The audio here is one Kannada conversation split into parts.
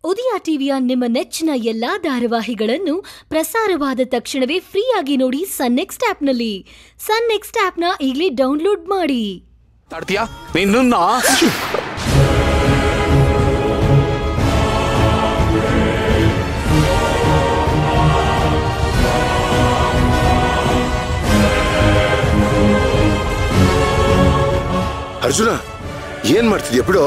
ಉದಯ ಟಿವಿಯ ನಿಮ್ಮ ನೆಚ್ಚಿನ ಎಲ್ಲಾ ಧಾರಾವಾಹಿಗಳನ್ನು ಪ್ರಸಾರವಾದ ತಕ್ಷಣವೇ ಫ್ರೀಯಾಗಿ ನೋಡಿ ಸನ್ ನೆಕ್ಸ್ಟ್ ಆಪ್ನಲ್ಲಿ ಸನ್ ನೆಕ್ಸ್ಟ್ ಆಪ್ನ ಈಗಲೇ ಡೌನ್ಲೋಡ್ ಮಾಡಿ ತಾಡ್ತೀಯಾ ನಿನ್ನ ಅರ್ಜುನ ಏನ್ ಮಾಡ್ತಿದ್ಯಾ ಬಿಡು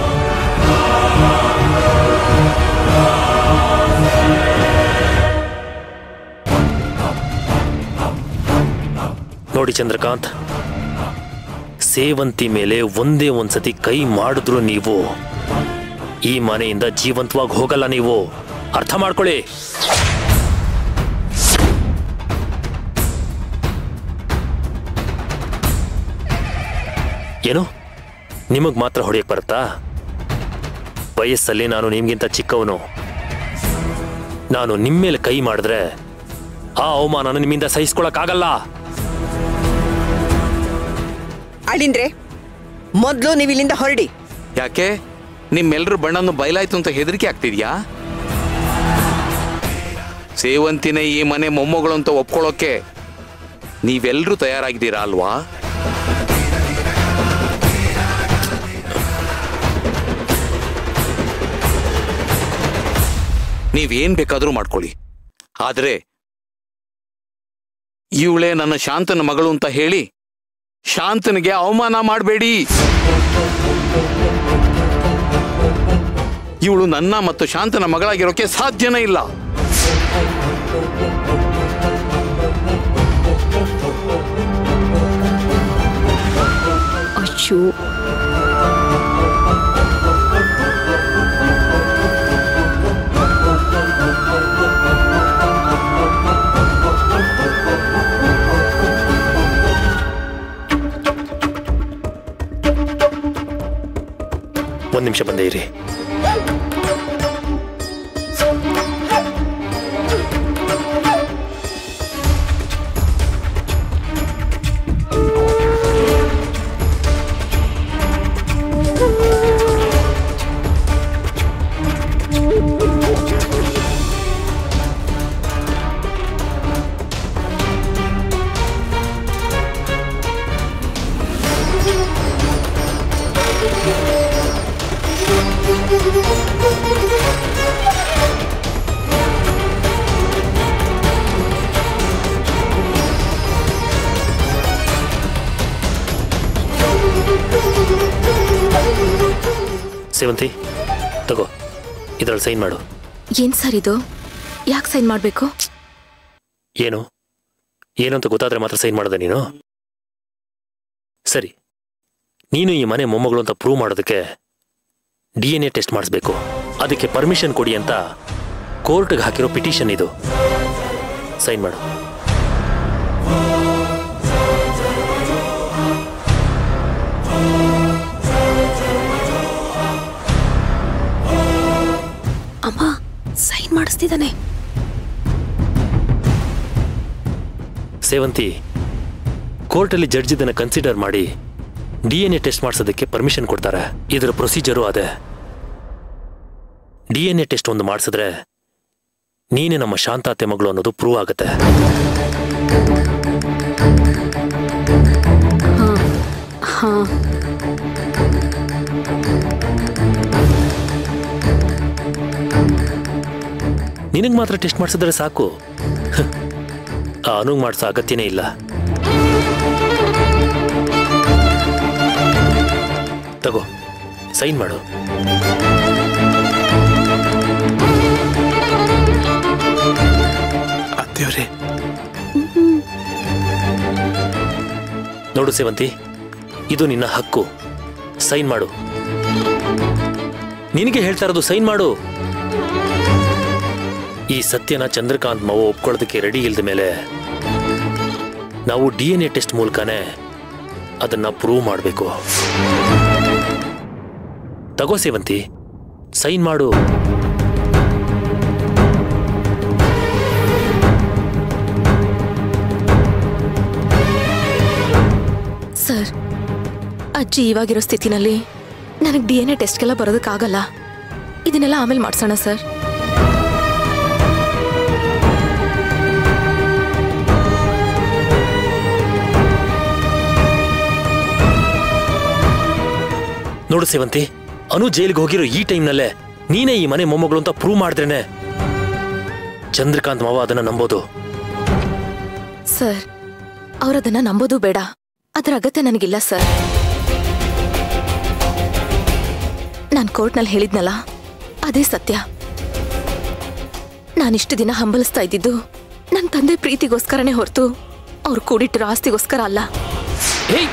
ನೋಡಿ ಚಂದ್ರಕಾಂತ್ ಸೇವಂತಿ ಮೇಲೆ ಒಂದೇ ಒಂದ್ಸತಿ ಕೈ ಮಾಡಿದ್ರು ನೀವು ಈ ಮನೆಯಿಂದ ಜೀವಂತವಾಗಿ ಹೋಗಲ್ಲ ನೀವು ಅರ್ಥ ಮಾಡ್ಕೊಳ್ಳಿ ಏನು ನಿಮಗ್ ಮಾತ್ರ ಹೊಡೆಯಕ್ ಬರುತ್ತಾ ವಯಸ್ಸಲ್ಲಿ ನಾನು ನಿಮ್ಗಿಂತ ಚಿಕ್ಕವನು ನಾನು ನಿಮ್ಮ ಮೇಲೆ ಕೈ ಮಾಡಿದ್ರೆ ಆ ಅವಮಾನನ ನಿಮ್ಮಿಂದ ಸಹಿಸ್ಕೊಳಕ್ಕಾಗಲ್ಲ ಅಳಿಂದ್ರೆ ಮೊದಲು ನೀವು ಇಲ್ಲಿಂದ ಹೊರಡಿ ಯಾಕೆ ನಿಮ್ಮೆಲ್ಲರ ಬಣ್ಣನು ಬಯಲಾಯ್ತು ಅಂತ ಹೆದರಿಕೆ ಆಗ್ತಿದ್ಯಾ ಸೇವಂತಿನೇ ಈ ಮನೆ ಮೊಮ್ಮಗಳು ಅಂತ ಒಪ್ಕೊಳ್ಳೋಕೆ ನೀವೆಲ್ಲರೂ ತಯಾರಾಗಿದ್ದೀರಾ ಅಲ್ವಾ ನೀವೇನ್ ಬೇಕಾದ್ರೂ ಮಾಡ್ಕೊಳ್ಳಿ ಆದ್ರೆ ಇವಳೇ ನನ್ನ ಶಾಂತನ ಮಗಳು ಅಂತ ಹೇಳಿ ಶಾಂತನಿಗೆ ಅವಮಾನ ಮಾಡಬೇಡಿ ಇವಳು ನನ್ನ ಮತ್ತು ಶಾಂತನ ಮಗಳಾಗಿರೋಕೆ ಸಾಧ್ಯನೇ ಇಲ್ಲ ಅಯ್ಯೋ ಒಂದ್ ನಿಮಿಷ ಬಂದೇ ಇರಿ ಸೇವಂತಿ ತಗೋ ಇದ್ರಲ್ಲಿ ಸೈನ್ ಮಾಡು ಏನ್ ಸರ್ ಇದು ಯಾಕೆ ಸೈನ್ ಮಾಡ್ಬೇಕು ಏನು ಏನು ಅಂತ ಗೊತ್ತಾದ್ರೆ ಮಾತ್ರ ಸೈನ್ ಮಾಡೋದ ನೀನು ಸರಿ ನೀನು ಈ ಮನೆ ಮೊಮ್ಮಗಳು ಅಂತ ಪ್ರೂವ್ ಮಾಡೋದಕ್ಕೆ ಡಿ ಎನ್ ಎ ಟೆಸ್ಟ್ ಮಾಡಿಸ್ಬೇಕು ಅದಕ್ಕೆ ಪರ್ಮಿಷನ್ ಕೊಡಿ ಅಂತ ಕೋರ್ಟ್ಗೆ ಹಾಕಿರೋ ಪಿಟಿಷನ್ ಇದು ಸೈನ್ ಮಾಡು ಅಮ್ಮ ಸೈನ್ ಮಾಡಿಸ್ತಿದ್ದಾನೆ ಸೇವಂತಿ ಕೋರ್ಟಲ್ಲಿ ಜಡ್ಜ್ ಇದನ್ನ ಕನ್ಸಿಡರ್ ಮಾಡಿ ಡಿ ಎನ್ ಎ ಟೆಸ್ಟ್ ಮಾಡಿಸೋದಕ್ಕೆ ಪರ್ಮಿಷನ್ ಕೊಡ್ತಾರೆ ಇದರ ಪ್ರೊಸೀಜರು ಅದೇ ಡಿ ಎನ್ ಎ ಟೆಸ್ಟ್ ಒಂದು ಮಾಡಿಸಿದ್ರೆ ನೀನೇ ನಮ್ಮ ಶಾಂತಾತೆ ಮಗಳು ಅನ್ನೋದು ಪ್ರೂವ್ ಆಗುತ್ತೆ ಹಾ ನಿನಗೆ ಮಾತ್ರ ಟೆಸ್ಟ್ ಮಾಡಿಸಿದ್ರೆ ಸಾಕು ಹ, ಆ ಅನುಗ್ ಮಾಡಿಸೋ ಅಗತ್ಯನೇ ಇಲ್ಲ ತಗೋ ಸೈನ್ ಮಾಡು ಅತ್ತೇವ್ರೆ ನೋಡು ಸೇವಂತಿ ಇದು ನಿನ್ನ ಹಕ್ಕು ಸೈನ್ ಮಾಡು ನಿನಗೆ ಹೇಳ್ತಾ ಇರೋದು ಸೈನ್ ಮಾಡು ಈ ಸತ್ಯನ ಚಂದ್ರಕಾಂತ್ ಮಾವು ಒಪ್ಕೊಳ್ಳೋದಕ್ಕೆ ರೆಡಿ ಇಲ್ದ ಮೇಲೆ ನಾವು ಡಿ ಎನ್ ಎ ಟೆಸ್ಟ್ ಮೂಲಕನೇ ಅದನ್ನ ಪ್ರೂವ್ ಮಾಡಬೇಕು ತಗೋ ಸೇವಂತಿ ಸೈನ್ ಮಾಡು ಸರ್ ಅಜ್ಜಿ ಇವಾಗಿರೋ ಸ್ಥಿತಿನಲ್ಲಿ ನನಗೆ ಡಿ ಎನ್ ಎ ಟೆಸ್ಟ್ಗೆಲ್ಲ ಬರೋದಕ್ಕಾಗಲ್ಲ ಇದನ್ನೆಲ್ಲ ಆಮೇಲೆ ಮಾಡ್ಸೋಣ ಸರ್ ನೋಡು ಸೇವಂತಿ ಅನು ಜೈಲಿಗೆ ಹೋಗಿರೋ ಈ ಟೈಮ್ನಲ್ಲೇ ನೀನೇ ಈ ಮನೆ ಮೊಮ್ಮಗಳು ಅಂತ ಪ್ರೂವ್ ಮಾಡಿದ್ರೇನೆ ಚಂದ್ರಕಾಂತ್ ಮಾವ ಅದನ್ನ ನಂಬೋದು ಸರ್ ಅವರದನ್ನ ನಂಬೋದು ಬೇಡ ಅದರ ಅಗತ್ಯ ನನಗಿಲ್ಲ ಸರ್ ನಾನು ಕೋರ್ಟ್ನಲ್ಲಿ ಹೇಳಿದ್ನಲ್ಲ ಅದೇ ಸತ್ಯ ನಾನಿಷ್ಟು ದಿನ ಹಂಬಲಿಸ್ತಾ ಇದ್ದಿದ್ದು ನನ್ನ ತಂದೆ ಪ್ರೀತಿಗೋಸ್ಕರನೇ ಹೊರತು ಅವ್ರು ಕೂಡಿಟ್ಟಿರೋ ಆಸ್ತಿಗೋಸ್ಕರ ಅಲ್ಲ ಹೇಯ್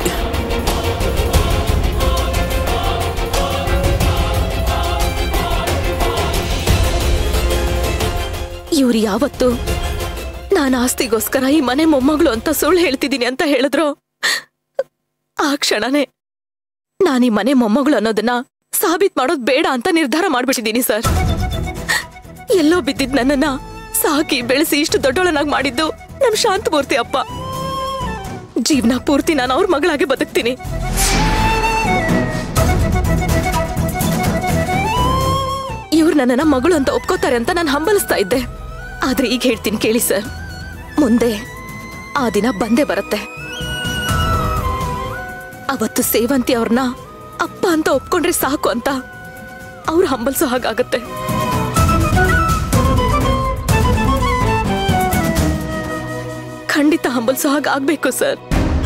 ಇವ್ರು ಯಾವತ್ತು ನಾನು ಆಸ್ತಿಗೋಸ್ಕರ ಈ ಮನೆ ಮೊಮ್ಮಗಳು ಅಂತ ಸುಳ್ಳು ಹೇಳ್ತಿದ್ದೀನಿ ಅಂತ ಹೇಳಿದ್ರು ಆ ಕ್ಷಣನೇ ನಾನು ಈ ಮನೆ ಮೊಮ್ಮಗಳು ಅನ್ನೋದನ್ನ ಸಾಬೀತ್ ಮಾಡೋದ್ ಬೇಡ ಅಂತ ನಿರ್ಧಾರ ಮಾಡ್ಬಿಟ್ಟಿದ್ದೀನಿ ಸರ್ ಎಲ್ಲೋ ಬಿದ್ದಿದ್ ನನ್ನನ್ನ ಸಾಕಿ ಬೆಳೆಸಿ ಇಷ್ಟು ದೊಡ್ಡೋಳನಾಗಿ ಮಾಡಿದ್ದು ನಮ್ ಶಾಂತಮೂರ್ತಿ ಅಪ್ಪ ಜೀವನ ಪೂರ್ತಿ ನಾನು ಅವ್ರ ಮಗಳಾಗಿ ಬದುಕ್ತೀನಿ ಇವ್ರು ನನ್ನನ್ನ ಮಗಳು ಅಂತ ಒಪ್ಕೋತಾರೆ ಅಂತ ನಾನು ಹಂಬಲಿಸ್ತಾ ಇದ್ದೆ ಆದ್ರೆ ಈಗ ಹೇಳ್ತೀನಿ ಕೇಳಿ ಸರ್ ಮುಂದೆ ಆ ದಿನ ಬಂದೇ ಬರುತ್ತೆ ಅವತ್ತು ಸೇವಂತಿ ಅವ್ರನ್ನ ಅಪ್ಪ ಅಂತ ಒಪ್ಕೊಂಡ್ರೆ ಸಾಕು ಅಂತ ಅವ್ರು ಹಂಬಲ್ಸೋ ಹಾಗಾಗತ್ತೆ ಖಂಡಿತ ಹಂಬಲ್ಸೋ ಹಾಗಾಗ್ಬೇಕು ಸರ್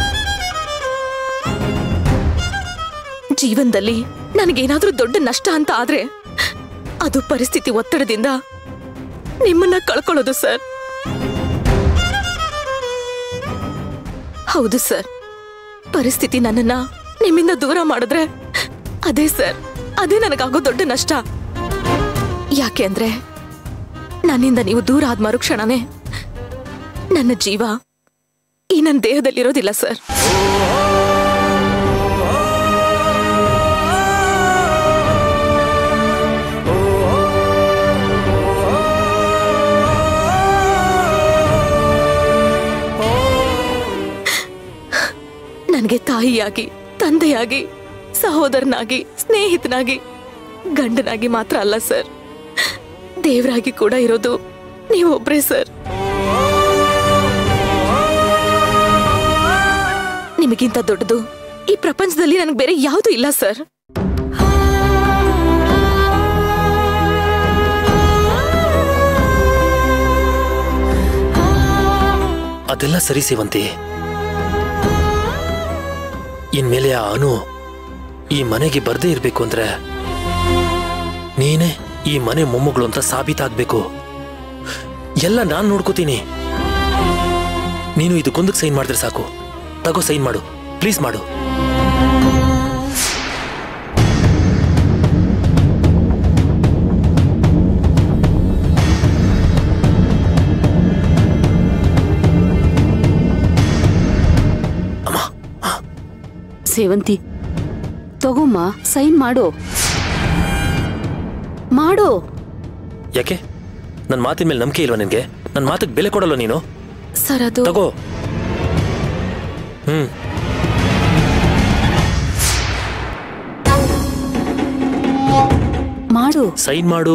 ಜೀವನದಲ್ಲಿ ನನಗೇನಾದ್ರೂ ದೊಡ್ಡ ನಷ್ಟ ಅಂತ ಆದ್ರೆ ಅದು ಪರಿಸ್ಥಿತಿ ಒತ್ತಡದಿಂದ ನಿಮ್ಮನ್ನ ಕಳ್ಕೊಳ್ಳೋದು ಸರ್ ಹೌದು ಸರ್ ಪರಿಸ್ಥಿತಿ ನನ್ನನ್ನ ನಿಮ್ಮಿಂದ ದೂರ ಮಾಡಿದ್ರೆ ಅದೇ ಸರ್ ಅದೇ ನನಗಾಗೋ ದೊಡ್ಡ ನಷ್ಟ ಯಾಕೆ ಅಂದ್ರೆ ನನ್ನಿಂದ ನೀವು ದೂರ ಆದ ಮರುಕ್ಷಣನೇ ನನ್ನ ಜೀವ ಈ ನನ್ನ ದೇಹದಲ್ಲಿರೋದಿಲ್ಲ ಸರ್ ನನಗೆ ತಾಯಿಯಾಗಿ ತಂದೆಯಾಗಿ ಸಹೋದರನಾಗಿ ಸ್ನೇಹಿತನಾಗಿ ಗಂಡನಾಗಿ ಮಾತ್ರ ಅಲ್ಲ ಸರ್ ದೇವರಾಗಿ ಕೂಡ ಇರೋದು ನೀವೊಬ್ರೇ ಸರ್ ನಿಮಗಿಂತ ದೊಡ್ಡದು ಈ ಪ್ರಪಂಚದಲ್ಲಿ ನನಗೆ ಬೇರೆ ಯಾವುದು ಇಲ್ಲ ಸರ್ ಅದೆಲ್ಲ ಸರಿ ಸೇವಂತಿ ಇನ್ಮೇಲೆ ಆ ಅನು ಈ ಮನೆಗೆ ಬರ್ದೇ ಇರ್ಬೇಕು ಅಂದ್ರೆ ನೀನೇ ಈ ಮನೆ ಮೊಮ್ಮಗಳು ಅಂತ ಸಾಬೀತಾಗ್ಬೇಕು ಎಲ್ಲ ನಾನ್ ನೋಡ್ಕೋತೀನಿ ನೀನು ಇದಕ್ಕೊಂದಕ್ಕೆ ಸೈನ್ ಮಾಡಿದ್ರೆ ಸಾಕು ತಗೋ ಸೈನ್ ಮಾಡು ಪ್ಲೀಸ್ ಮಾಡು ಸೇವಂತಿ ತಗೋಮ್ಮ ಸೈನ್ ಮಾಡು ಮಾಡು ಯಾಕೆ ನನ್ನ ಮಾತಿನ ಮೇಲೆ ನಂಬಿಕೆ ಇಲ್ವಾ ನಿನ್ಗೆ ನನ್ನ ಮಾತಿಗೆ ಬೆಲೆ ಕೊಡಲ್ವ ನೀನು ಸರ್ ಅದು ತಗೋ ಹ್ಮ್ ಮಾಡು ಸೈನ್ ಮಾಡು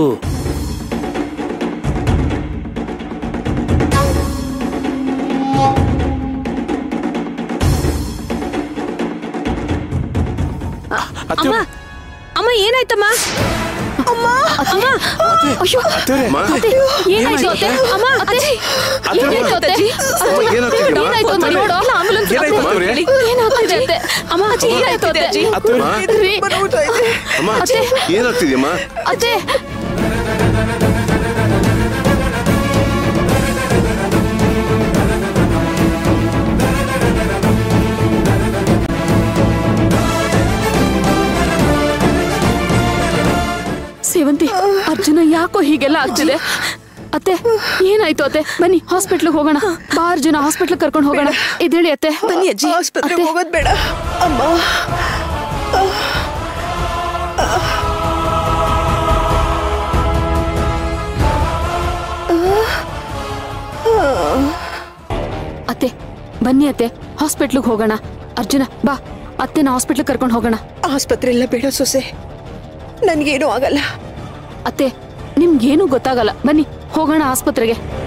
ಅಮ್ಮ ಅಮ್ಮ ಏನಾಯ್ತಮ್ಮ ಅಮ್ಮ ಅಮ್ಮ ಅಯ್ಯೋ ಅಮ್ಮ ಏನಾಯ್ತು ಅತ್ತೆ? ಅಮ್ಮ, ಅತ್ತೆ, ಏನಾಯ್ತು ಅತ್ತೆ? ಅಮ್ಮ, ಏನಾಗ್ತಿದೆ ಅಮ್ಮ? ಏನಾಯ್ತು ಅಂತ ನೋಡು. ಅಲ್ಲ, ambulance ಏನಾಯ್ತು ಕರ್ಕೊಂಡು ಅತ್ತವ್ರೆ? ಹೋಗಿ. ಏನಾಗ್ತಿದೆ ಅತ್ತೆ? ಅಮ್ಮ, ಅಜ್ಜಿ, ಏನಾಯ್ತು ಅತ್ತೆ? ರೀ, ಅಮ್ಮ ಅತ್ತೆ. ಏನಾಗ್ತಿದ್ಯಮ್ಮ ಅತ್ತೆ ಸೇವಂತಿ ಅರ್ಜುನ ಯಾಕೋ ಹೀಗೆಲ್ಲ ಆಗ್ತಿದೆ ಅತ್ತೆ ಏನಾಯ್ತು ಅತ್ತೆ ಬನ್ನಿ ಹಾಸ್ಪಿಟ್ಲಿಗೆ ಹೋಗೋಣ ಬಾ ಅರ್ಜುನ ಹಾಸ್ಪಿಟ್ಲ್ ಕರ್ಕೊಂಡು ಹೋಗೋಣ ಇದೇಳಿ ಅತ್ತೆ ಬನ್ನಿ ಅಜ್ಜಿ ಆಸ್ಪತ್ರೆಗೆ ಅತ್ತೆ. ಹೋಗೋದ್ ಬೇಡ ಅಮ್ಮ ಅತ್ತೆ ಬನ್ನಿ ಅತ್ತೆ ಹಾಸ್ಪಿಟ್ಲಿಗೆ ಹೋಗೋಣ ಅರ್ಜುನ ಬಾ ಅತ್ತೆನ ಹಾಸ್ಪಿಟ್ಲ್ ಕರ್ಕೊಂಡು ಹೋಗೋಣ ಆಸ್ಪತ್ರೆ ಎಲ್ಲ ಬೇಡ ಸೊಸೆ ನನ್ಗೇನೂ ಆಗಲ್ಲ ಅತ್ತೆ ನಿಮ್ಗೇನು ಗೊತ್ತಾಗಲ್ಲ ಬನ್ನಿ ಹೋಗೋಣ ಆಸ್ಪತ್ರೆಗೆ